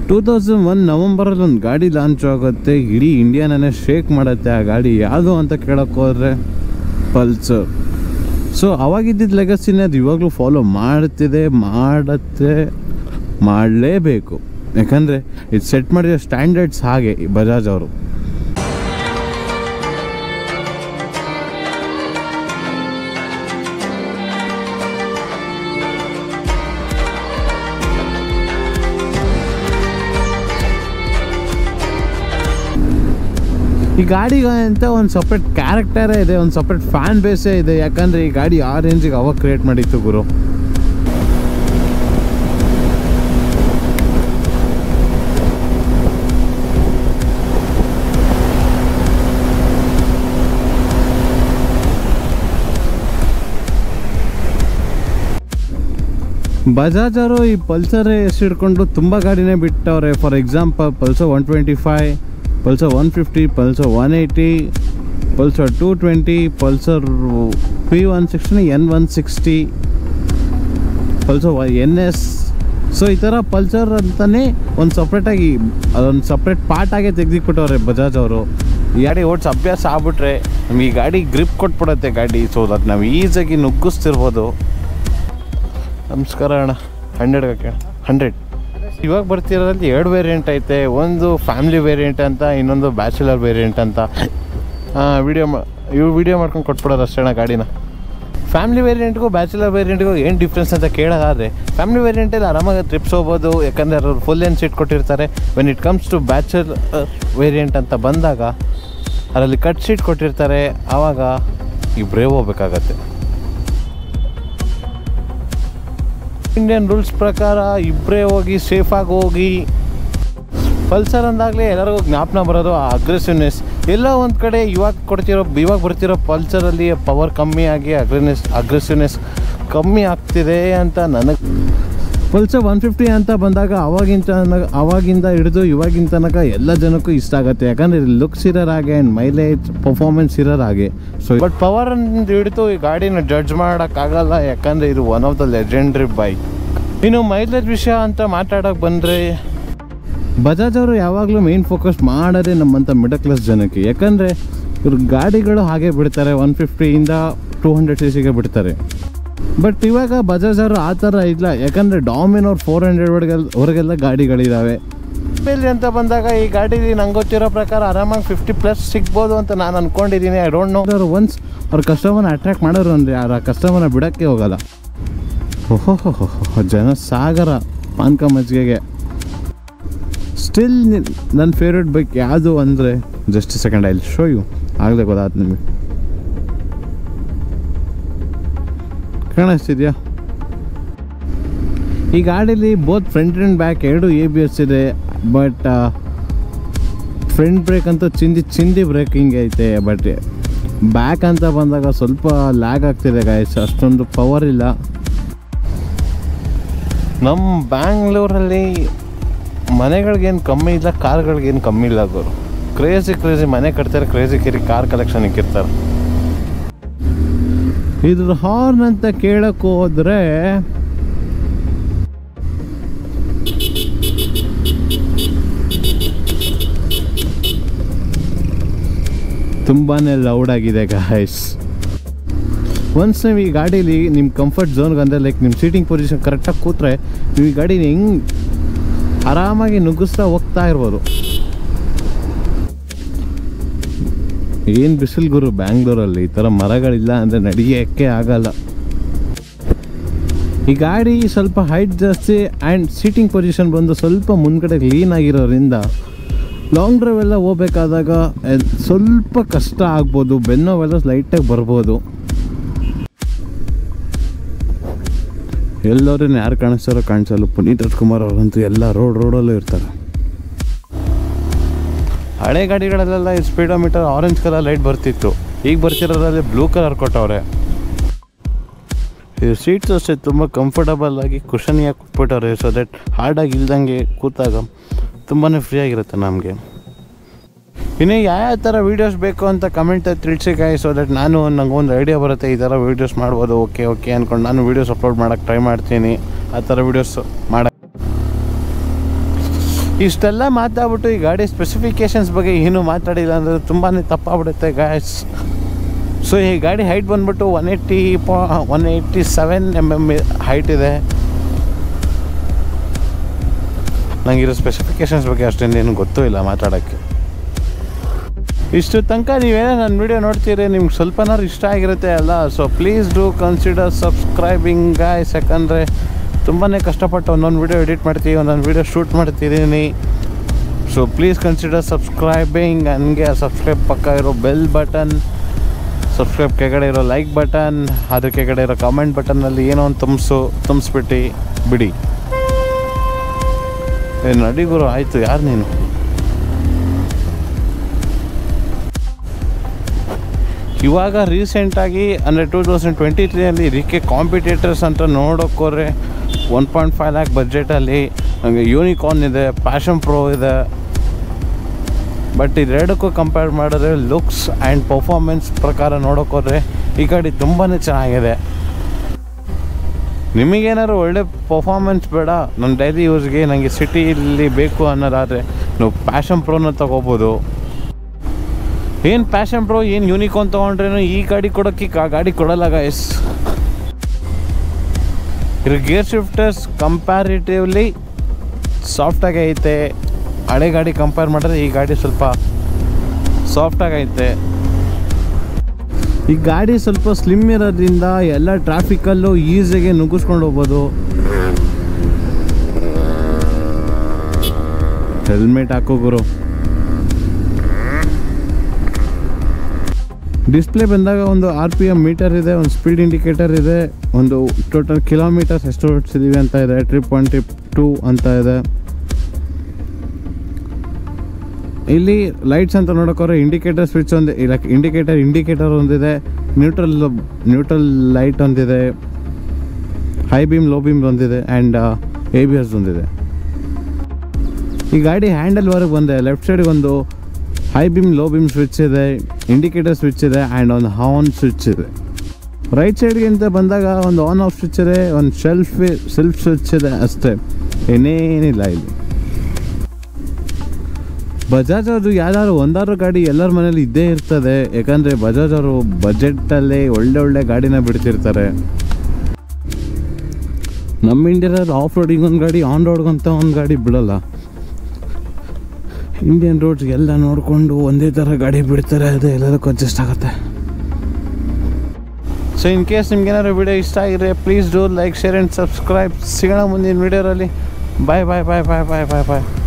two thousand one ನವಂಬರಲ್ಲಿ ಒಂದು ಗಾಡಿ launch ಆಗುತ್ತೆ ಇಡೀ ಇಂಡಿಯಾನೇ ಶೇಕ್ ಮಾಡುತ್ತೆ ಆ ಗಾಡಿ ಯಾವುದು ಅಂತ ಕೇಳೋಕೆ ಹೋದರೆ ಪಲ್ಸರ್ ಸೊ ಅವಾಗಿದ್ದಿದ್ದ ಲೆಗಸಿನ ಅದು ಇವಾಗಲೂ ಫಾಲೋ ಮಾಡ್ತಿದೆ ಮಾಡುತ್ತೆ ಮಾಡಲೇಬೇಕು ಯಾಕಂದರೆ ಇದು ಸೆಟ್ ಮಾಡಿರೋ ಸ್ಟ್ಯಾಂಡರ್ಡ್ಸ್ ಹಾಗೆ ಈ ಬಜಾಜ್ ಅವರು ಈ ಗಾಡಿಗೆ ಅಂತ ಒಂದು ಸಪ್ರೇಟ್ ಕ್ಯಾರೆಕ್ಟರೇ ಇದೆ ಒಂದು ಸಪ್ರೇಟ್ ಫ್ಯಾನ್ ಬೇಸೇ ಇದೆ ಯಾಕಂದರೆ ಈ ಗಾಡಿ ಆ ರೇಂಜಿಗೆ ಅವಾಗ ಕ್ರಿಯೇಟ್ ಮಾಡಿತ್ತು ಗುರು ಬಜಾಜ್ ಅವರು ಈ ಪಲ್ಸರ್ ಹೆಸರಿಡ್ಕೊಂಡು ತುಂಬ ಗಾಡಿನೇ ಬಿಟ್ಟವ್ರೆ for example Pulsar one twenty five Pulsar one fifty Pulsar one eighty Pulsar two twenty Pulsar P one sixty N one sixty Pulsar N S so ಈ ಥರ ಪಲ್ಸರ್ ಅಂತಲೇ ಒಂದು ಸಪ್ರೇಟಾಗಿ ಅದೊಂದು ಸಪ್ರೇಟ್ ಪಾರ್ಟಾಗೆ ತೆಗೆದಿಕ್ಬಿಟ್ಟವ್ರೆ ಬಜಾಜ್ ಅವರು ಈ ಗಾಡಿ ಓಡಿಸ್ ಅಭ್ಯಾಸ ಆಗ್ಬಿಟ್ರೆ ನಮಗೆ ಈ ಗಾಡಿ ಗ್ರಿಪ್ ಕೊಟ್ಬಿಡುತ್ತೆ ಗಾಡಿ ಸೊ ಅದು ನಾವು ಈಸಿಯಾಗಿ ನುಗ್ಗಿಸ್ತಿರ್ಬೋದು ನಮಸ್ಕಾರ ಅಣ್ಣ ಹಂಡ್ರೆಡ್ ಹಾಕಿ ಹಂಡ್ರೆಡ್ ಇವಾಗ ಬರ್ತಿರೋದ್ರಲ್ಲಿ ಎರಡು ವೇರಿಯಂಟ್ ಐತೆ ಒಂದು ಫ್ಯಾಮಿಲಿ ವೇರಿಯಂಟ್ ಅಂತ ಇನ್ನೊಂದು ಬ್ಯಾಚುಲರ್ ವೇರಿಯಂಟ್ ಅಂತ ವಿಡಿಯೋ ಇವು ವಿಡಿಯೋ ಮಾಡ್ಕೊಂಡು ಕೊಟ್ಬಿಡೋರು ಅಷ್ಟೇ ಅಣ್ಣ ಗಾಡಿನ ಫ್ಯಾಮಿಲಿ ವೇರಿಯಂಟ್ಗೂ ಬ್ಯಾಚುಲರ್ ವೇರಿಯಂಟ್ಗೂ ಏನು ಡಿಫ್ರೆನ್ಸ್ ಅಂತ ಕೇಳೋದಾದರೆ ಫ್ಯಾಮಿಲಿ ವೇರಿಯಂಟಲ್ಲಿ ಆರಾಮಾಗಿ ಟ್ರಿಪ್ಸ್ ಹೋಗ್ಬೋದು ಯಾಕಂದರೆ ಅವರು ಫುಲ್ ಏನು ಸೀಟ್ ಕೊಟ್ಟಿರ್ತಾರೆ when it comes to bachelor variant ಅಂತ ಬಂದಾಗ ಅದರಲ್ಲಿ ಕಟ್ ಸೀಟ್ ಕೊಟ್ಟಿರ್ತಾರೆ ಆವಾಗ ಇಬ್ಬರೇ ಹೋಗ್ಬೇಕಾಗತ್ತೆ ಇಂಡಿಯನ್ ರೂಲ್ಸ್ ಪ್ರಕಾರ ಇಬ್ಬರೇ ಹೋಗಿ ಸೇಫಾಗಿ ಹೋಗಿ ಪಲ್ಸರ್ ಅಂದಾಗಲೇ ಎಲ್ಲರಿಗೂ ಜ್ಞಾಪನ ಬರೋದು ಆ ಅಗ್ರೆಸಿವ್ನೆಸ್ ಎಲ್ಲೋ ಒಂದು ಕಡೆ ಇವಾಗ ಕೊಡ್ತಿರೋ ಇವಾಗ ಬರ್ತಿರೋ ಪಲ್ಸರಲ್ಲಿ ಪವರ್ ಕಮ್ಮಿ ಆಗಿ ಅಗ್ರೆನೆಸ್ ಅಗ್ರೆಸಿವ್ನೆಸ್ ಕಮ್ಮಿ ಆಗ್ತಿದೆ ಅಂತ ನನಗೆ ಪಲ್ಸರ್ ಒನ್ ಫಿಫ್ಟಿ ಅಂತ ಬಂದಾಗ ಅವಾಗಿನ ತನಕ ಅವಾಗಿಂದ ಹಿಡಿದು ಇವಾಗಿನ ತನಕ ಎಲ್ಲ ಜನಕ್ಕೂ ಇಷ್ಟ ಆಗುತ್ತೆ ಯಾಕಂದರೆ ಲುಕ್ಸ್ ಇರೋರು ಹಾಗೆ ಆ್ಯಂಡ್ ಮೈಲೇಜ್ ಪರ್ಫಾರ್ಮೆನ್ಸ್ ಇರೋರು ಹಾಗೆ ಸೊ ಬಟ್ ಪವರ್ ಹಿಡಿದು ಈ ಗಾಡಿನ ಜಡ್ಜ್ ಮಾಡೋಕ್ಕಾಗಲ್ಲ ಯಾಕಂದರೆ ಇದು one of the legendary bike ಇನ್ನು ಮೈಲೇಜ್ ವಿಷಯ ಅಂತ ಮಾತಾಡೋಕೆ ಬಂದರೆ ಬಜಾಜ್ ಅವರು ಯಾವಾಗಲೂ ಮೇನ್ ಫೋಕಸ್ ಮಾಡೋದೇ ನಮ್ಮಂಥ ಮಿಡಲ್ ಕ್ಲಾಸ್ ಜನಕ್ಕೆ ಯಾಕಂದರೆ ಇವ್ರ ಗಾಡಿಗಳು ಹಾಗೆ ಬಿಡ್ತಾರೆ ಒನ್ ಫಿಫ್ಟಿಯಿಂದ ಟೂ ಹಂಡ್ರೆಡ್ ಸಿ ಸಿಗೆ ಬಿಡ್ತಾರೆ ಬಟ್ ಇವಾಗ ಬಜಾಜ್ ಅವರು ಆ ಥರ ಇಲ್ಲ ಯಾಕಂದರೆ ಡಾಮಿನೋರ್ ಫೋರ್ ಹಂಡ್ರೆಡ್ ವರ್ಗೆಲ್ಲ ಹೊರಗೆಲ್ಲ ಗಾಡಿಗಳಿದ್ದಾವೆ ಇಲ್ಲಿ ಅಂತ ಬಂದಾಗ ಈ ಗಾಡೀಲಿ ನಂಗೆ ಗೊತ್ತಿರೋ ಪ್ರಕಾರ ಆರಾಮಾಗಿ ಫಿಫ್ಟಿ ಪ್ಲಸ್ ಸಿಗ್ಬೋದು ಅಂತ ನಾನು ಅಂದ್ಕೊಂಡಿದ್ದೀನಿ ಐ ಡೋಂಟ್ ನೋ ಅವರು ಒನ್ಸ್ ಅವ್ರ ಕಸ್ಟಮರ್ನ ಅಟ್ರಾಕ್ಟ್ ಮಾಡೋರು ಅಂದರೆ ಆ ಕಸ್ಟಮರ್ನ ಬಿಡೋಕ್ಕೆ ಹೋಗಲ್ಲ ಓಹೋ ಜನ ಸಾಗರ ಪಾನ್ಕ ಮಜ್ಜಿಗೆಗೆ ಸ್ಟಿಲ್ ನನ್ನ ಫೇವ್ರೆಟ್ ಬೈಕ್ ಯಾವುದು ಅಂದರೆ just second I show you ಆಗಲೇ ಗೊತ್ತಾಯ್ತು ನಿಮಗೆ ಕಾಣಿಸ್ತಿದ್ಯಾ ಈ ಗಾಡೀಲಿ ಬೋತ್ ಫ್ರಂಟ್ ಆ್ಯಂಡ್ ಬ್ಯಾಕ್ ಎರಡು ಎ ಬಿ ಎಸ್ ಇದೆ ಬಟ್ ಫ್ರಂಟ್ ಬ್ರೇಕ್ ಅಂತೂ ಚಿಂದಿ ಚಿಂದಿ ಬ್ರೇಕಿಂಗ್ ಐತೆ ಬಟ್ ಬ್ಯಾಕ್ ಅಂತ ಬಂದಾಗ ಸ್ವಲ್ಪ ಲ್ಯಾಗ್ ಆಗ್ತಿದೆ ಗಾಯಸ್ ಅಷ್ಟೊಂದು ಪವರ್ ಇಲ್ಲ ನಮ್ಮ ಬ್ಯಾಂಗ್ಳೂರಲ್ಲಿ ಮನೆಗಳಿಗೇನು ಕಮ್ಮಿ ಇಲ್ಲ ಕಾರ್ಗಳಿಗೇನು ಕಮ್ಮಿ ಇಲ್ಲ ಗುರು ಕ್ರೇಜಿ ಕ್ರೇಜಿ ಮನೆ ಕಟ್ತಾರೆ ಕ್ರೇಜಿ ಕಿರಿ ಕಾರ್ ಕಲೆಕ್ಷನ್ ಇಕ್ಕಿರ್ತಾರೆ ಇದ್ರ ಹಾರ್ನ್ ಅಂತ ಕೇಳಕ್ಕೆ ಹೋದ್ರೆ ತುಂಬಾನೇ ಲೌಡ್ ಆಗಿದೆ ಗಾಯ್ಸ್ ಒನ್ಸ್ ನೀವು ಈ ಗಾಡೀಲಿ ನಿಮ್ಮ ಕಂಫರ್ಟ್ ಝೋನ್ಗೆ ಅಂದರೆ ಲೈಕ್ ನಿಮ್ಮ ಸೀಟಿಂಗ್ ಪೊಸಿಷನ್ ಕರೆಕ್ಟಾಗಿ ಕೂತ್ರೆ ನೀವು ಈ ಗಾಡಿನ ಹೆಂಗೆ ಆರಾಮಾಗಿ ನುಗ್ಗಿಸ್ತಾ ಹೋಗ್ತಾ ಇರ್ಬೋದು ಏನು ಬಿಸಿಲು ಗುರು ಬ್ಯಾಂಗ್ಳೂರಲ್ಲಿ ಈ ಥರ ಮರಗಳಿಲ್ಲ ಅಂದರೆ ನಡೆಯೋಕ್ಕೆ ಆಗಲ್ಲ ಈ ಗಾಡಿ ಸ್ವಲ್ಪ ಹೈಟ್ ಜಾಸ್ತಿ ಆ್ಯಂಡ್ ಸೀಟಿಂಗ್ ಪೊಸಿಷನ್ ಬಂದು ಸ್ವಲ್ಪ ಮುಂದ್ಗಡೆ ಕ್ಲೀನ್ ಆಗಿರೋದ್ರಿಂದ ಲಾಂಗ್ ಡ್ರೈವ್ ಎಲ್ಲ ಹೋಗ್ಬೇಕಾದಾಗ ಎ- ಸ್ವಲ್ಪ ಕಷ್ಟ ಆಗ್ಬೋದು ಬೆನ್ನೋವೆಲ್ಲ ಲೈಟಾಗಿ ಬರ್ಬೋದು ಎಲ್ಲರೂ ಯಾರು ಕಾಣಿಸ್ತಾರೋ ಕಾಣಿಸಲ್ಲ ಪುನೀತ್ ರಾಜ್ಕುಮಾರ್ ಅವರಂತೂ ಎಲ್ಲ ರೋಡ್ ರೋಡಲ್ಲೂ ಇರ್ತಾರೆ ಹಳೆ ಗಾಡಿಗಳಲ್ಲೆಲ್ಲ ಈ ಸ್ಪೀಡೋಮೀಟರ್ ಆರೆಂಜ್ ಕಲರ್ ಲೈಟ್ ಬರ್ತಿತ್ತು ಈಗ ಬರ್ತಿರೋದ್ರಲ್ಲಿ ಬ್ಲೂ ಕಲರ್ ಕೊಟ್ಟವ್ರೆ ಈ ಸೀಟ್ಸ್ ಅಷ್ಟೇ ತುಂಬ ಕಂಫರ್ಟಬಲ್ ಆಗಿ ಕುಷನಿಯಾಗಿ ಕೊಟ್ಬಿಟ್ಟವ್ರೆ ಸೊ ದಟ್ ಹಾರ್ಡಾಗಿ ಇಲ್ದಂಗೆ ಕೂತಾಗ ತುಂಬಾ ಫ್ರೀ ಆಗಿರುತ್ತೆ ನಮಗೆ ಇನ್ನು ಯಾವ ಥರ ವೀಡಿಯೋಸ್ ಬೇಕು ಅಂತ ಕಮೆಂಟ್ ತಿಳಿಸಿ ಗಾಯ ಸೊ ದಟ್ ನಾನು ನಂಗೆ ಒಂದು ಐಡಿಯಾ ಬರುತ್ತೆ ಈ ಥರ ವೀಡಿಯೋಸ್ ಮಾಡ್ಬೋದು ಓಕೆ ಓಕೆ ಅಂದ್ಕೊಂಡು ನಾನು ವೀಡಿಯೋಸ್ ಅಪ್ಲೋಡ್ ಮಾಡೋಕ್ಕೆ ಟ್ರೈ ಮಾಡ್ತೀನಿ ಆ ಥರ ವೀಡಿಯೋಸ್ ಮಾಡ ಇಷ್ಟೆಲ್ಲ ಮಾತಾಡ್ಬಿಟ್ಟು ಈ ಗಾಡಿ ಸ್ಪೆಸಿಫಿಕೇಶನ್ಸ್ ಬಗ್ಗೆ ಏನೂ ಮಾತಾಡಿಲ್ಲ ಅಂದರೆ ತುಂಬಾ ತಪ್ಪಾಗ್ಬಿಡುತ್ತೆ ಗಾಯ್ಸ್ ಸೊ ಈ ಗಾಡಿ ಹೈಟ್ ಬಂದ್ಬಿಟ್ಟು ಒನ್ ಏಯ್ಟಿ ಪಾ one eighty seven M M height ಇದೆ ನನಗಿರೋ ಸ್ಪೆಸಿಫಿಕೇಶನ್ಸ್ ಬಗ್ಗೆ ಅಷ್ಟೊಂದೇನು ಗೊತ್ತೂ ಇಲ್ಲ ಮಾತಾಡೋಕ್ಕೆ ಇಷ್ಟು ತನಕ ನೀವೇನೋ ನನ್ನ ವಿಡಿಯೋ ನೋಡ್ತೀರಿ ನಿಮ್ಗೆ ಸ್ವಲ್ಪನಾರು ಇಷ್ಟ ಆಗಿರುತ್ತೆ ಅಲ್ಲ so please do consider subscribing guys ಯಾಕಂದರೆ ತುಂಬಾ ಕಷ್ಟಪಟ್ಟು ಒಂದೊಂದು ವಿಡಿಯೋ ಎಡಿಟ್ ಮಾಡ್ತೀವಿ ಒಂದೊಂದು ವಿಡಿಯೋ ಶೂಟ್ ಮಾಡ್ತಿದ್ದೀನಿ ಸೊ ಪ್ಲೀಸ್ ಕನ್ಸಿಡರ್ ಸಬ್ಸ್ಕ್ರೈಬಿಂಗ್ ಹಂಗೆ ಸಬ್ಸ್ಕ್ರೈಬ್ ಪಕ್ಕ ಇರೋ ಬೆಲ್ ಬಟನ್ ಸಬ್ಸ್ಕ್ರೈಬ್ ಕೆಳಗಡೆ ಇರೋ ಲೈಕ್ ಬಟನ್ ಅದ್ರ ಕೆಳಗಡೆ ಇರೋ ಕಾಮೆಂಟ್ ಬಟನ್ನಲ್ಲಿ ಏನೋ ಒಂದು ತುಂಬಿಸು ತುಂಬಿಸ್ಬಿಟ್ಟು ಬಿಡಿ ಏ ನಡಿ ಗುರು ಆಯಿತು ಯಾರು ನೀನು ಇವಾಗ ರೀಸೆಂಟಾಗಿ ಅಂದರೆ ಟೂ ತೌಸಂಡ್ ಟ್ವೆಂಟಿ ತ್ರೀಯಲ್ಲಿ ಇದಕ್ಕೆ ಕಾಂಪಿಟೇಟರ್ಸ್ ಅಂತ ನೋಡೋಕ್ಕೋರೆ ಒನ್ ಪಾಯಿಂಟ್ ಫೈವ್ ಲ್ಯಾಕ್ ಬಜೆಟಲ್ಲಿ ನನಗೆ ಯೂನಿಕಾರ್ನ್ ಇದೆ ಪ್ಯಾಷನ್ ಪ್ರೋ ಇದೆ ಬಟ್ ಇದೆರಡಕ್ಕೂ ಕಂಪೇರ್ ಮಾಡಿದ್ರೆ ಲುಕ್ಸ್ ಆ್ಯಂಡ್ ಪರ್ಫಾರ್ಮೆನ್ಸ್ ಪ್ರಕಾರ ನೋಡೋಕ್ಕೋದ್ರೆ ಈ ಗಾಡಿ ತುಂಬಾ ಚೆನ್ನಾಗಿದೆ ನಿಮಗೇನಾದ್ರು ಒಳ್ಳೆ ಪರ್ಫಾರ್ಮೆನ್ಸ್ ಬೇಡ ನನ್ನ ಡೈಲಿ ಯೂಸ್ಗೆ ನನಗೆ ಸಿಟಿಯಲ್ಲಿ ಬೇಕು ಅನ್ನೋದಾದರೆ ನೀವು ಪ್ಯಾಷನ್ ಪ್ರೋನ ತೊಗೋಬೋದು ಏನು ಪ್ಯಾಷನ್ ಪ್ರೋ ಏನು ಯೂನಿಕಾನ್ ತೊಗೊಂಡ್ರೇನು ಈ ಗಾಡಿ ಕೊಡೋಕ್ಕೆ ಆ ಗಾಡಿ ಕೊಡಲ್ಲ ಗಾಯಸ್ ಇದು ಗೇರ್ ಶಿಫ್ಟರ್ಸ್ ಕಂಪ್ಯಾರಿಟಿವ್ಲಿ ಸಾಫ್ಟಾಗಿ ಐತೆ ಹಳೆ ಗಾಡಿ ಕಂಪೇರ್ ಮಾಡಿದ್ರೆ ಈ ಗಾಡಿ ಸ್ವಲ್ಪ ಸಾಫ್ಟಾಗಿ ಐತೆ ಈ ಗಾಡಿ ಸ್ವಲ್ಪ ಸ್ಲಿಮ್ ಇರೋದ್ರಿಂದ ಎಲ್ಲ ಟ್ರಾಫಿಕಲ್ಲೂ ಈಸಿಯಾಗಿ ನುಗ್ಗಿಸ್ಕೊಂಡು ಹೋಗ್ಬೋದು ಹೆಲ್ಮೆಟ್ ಹಾಕೋ ಗುರು ಡಿಸ್ಪ್ಲೇ ಬಂದಾಗ ಒಂದು ಆರ್ ಪಿ ಎಮ್ ಮೀಟರ್ ಇದೆ ಒಂದು ಸ್ಪೀಡ್ ಇಂಡಿಕೇಟರ್ ಇದೆ ಒಂದು ಟೋಟಲ್ ಕಿಲೋಮೀಟರ್ಸ್ ಎಷ್ಟು ಹೊಡ್ಸಿದ್ದೀವಿ ಅಂತ ಇದೆ ಟ್ರಿಪ್ ಒನ್ ಟ್ರಿಪ್ ಟೂ ಅಂತ ಇದೆ ಇಲ್ಲಿ ಲೈಟ್ಸ್ ಅಂತ ನೋಡೋಕೋರೆ ಇಂಡಿಕೇಟರ್ ಸ್ವಿಚ್ ಒಂದು ಇಲ್ಲ ಇಂಡಿಕೇಟರ್ ಇಂಡಿಕೇಟರ್ ಒಂದಿದೆ ನ್ಯೂಟ್ರಲ್ ನ್ಯೂಟ್ರಲ್ ಲೈಟ್ ಒಂದಿದೆ ಹೈ ಬೀಮ್ ಲೋ ಬೀಮ್ ಒಂದಿದೆ ಆ್ಯಂಡ್ ಎ ಬಿ ಎಸ್ ಒಂದಿದೆ ಈ ಗಾಡಿ ಹ್ಯಾಂಡಲ್ವರೆಗೆ ಬಂದೆ ಲೆಫ್ಟ್ ಸೈಡ್ಗೆ ಒಂದು high beam low beam switch ಇದೆ ಇಂಡಿಕೇಟರ್ ಸ್ವಿಚ್ ಇದೆ ಆ್ಯಂಡ್ ಒಂದು ಹಾರ್ನ್ ಸ್ವಿಚ್ ಇದೆ ರೈಟ್ ಸೈಡ್ಗೆ ಅಂತ ಬಂದಾಗ ಒಂದು ಆನ್ ಆಫ್ ಸ್ವಿಚ್ ಇದೆ ಒಂದು ಶೆಲ್ಫ್ ಸೆಲ್ಫ್ ಸ್ವಿಚ್ ಇದೆ ಅಷ್ಟೇ ಏನೇನಿಲ್ಲ ಇಲ್ಲಿ ಬಜಾಜ್ ಅವ್ರದ್ದು ಯಾವ್ದಾದ್ರು ಒಂದಾರು ಗಾಡಿ ಎಲ್ಲರ ಮನೇಲಿ ಇದ್ದೇ ಇರ್ತದೆ ಯಾಕಂದರೆ ಬಜಾಜ್ ಅವರು ಬಜೆಟಲ್ಲಿ ಒಳ್ಳೆ ಒಳ್ಳೆ ಗಾಡಿನ ಬಿಡ್ತಿರ್ತಾರೆ ನಮ್ಮ ಇಂಡಿಯಾದಲ್ಲಿ ಆಫ್ ರೋಡಿಗೆ ಒಂದು ಗಾಡಿ ಆನ್ ರೋಡ್ಗಂತ ಒಂದು ಗಾಡಿ ಬಿಡಲ್ಲ ಇಂಡಿಯನ್ ರೋಡ್ಸ್ ಎಲ್ಲ ನೋಡಿಕೊಂಡು ಒಂದೇ ಥರ ಗಾಡಿ ಬಿಡ್ತಾರೆ ಅದು ಎಲ್ಲದಕ್ಕೂ ಅಡ್ಜಸ್ಟ್ ಆಗುತ್ತೆ ಸೊ ಇನ್ ಕೇಸ್ ನಿಮ್ಗೆ ಏನಾದ್ರು ವಿಡಿಯೋ ಇಷ್ಟ ಆಗಿದ್ರೆ please do like share and subscribe ಸಿಗೋಣ ಮುಂದಿನ ವಿಡಿಯೋರಲ್ಲಿ ಬಾಯ್ ಬಾಯ್ ಬಾಯ್ ಬಾಯ್ ಬಾಯ್ ಬಾಯ್ ಬಾಯ್